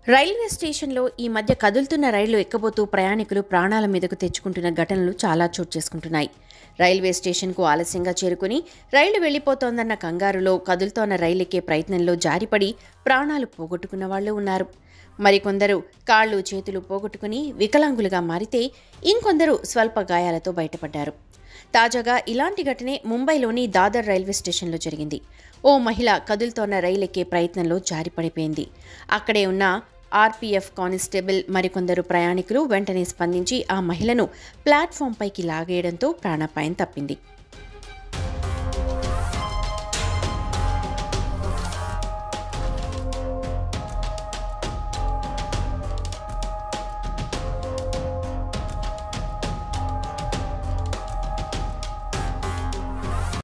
railway స్టేషన్లో ఈ మధ్య కదులుతున్న రైళ్లు ఎక్కబోతూ ప్రయాణికులు ప్రాణాల మీదకు తెచ్చుకుంటున్న ఘటనలు చాలా చోటు చేసుకుంటున్నాయి రైల్వే స్టేషన్కు ఆలస్యంగా చేరుకుని రైలు వెళ్లిపోతోందన్న కంగారులో కదులుతోన్న రైలు ఎక్కే ప్రయత్నంలో జారిపడి ప్రాణాలు పోగొట్టుకున్న వాళ్ళు ఉన్నారు మరికొందరు కాళ్ళు చేతులు పోగొట్టుకుని వికలాంగులుగా మారితే ఇంకొందరు స్వల్ప గాయాలతో బయటపడ్డారు తాజాగా ఇలాంటి ఘటనే ముంబైలోని దాదర్ రైల్వే స్టేషన్లో జరిగింది ఓ మహిళ కదులుతోన్న రైలు ఎక్కే ప్రయత్నంలో జారిపడిపోయింది అక్కడే ఉన్న ఆర్పీఎఫ్ కానిస్టేబుల్ మరికొందరు ప్రయాణికులు వెంటనే స్పందించి ఆ మహిళను ప్లాట్ఫామ్ పైకి లాగేయడంతో ప్రాణాపాయం తప్పింది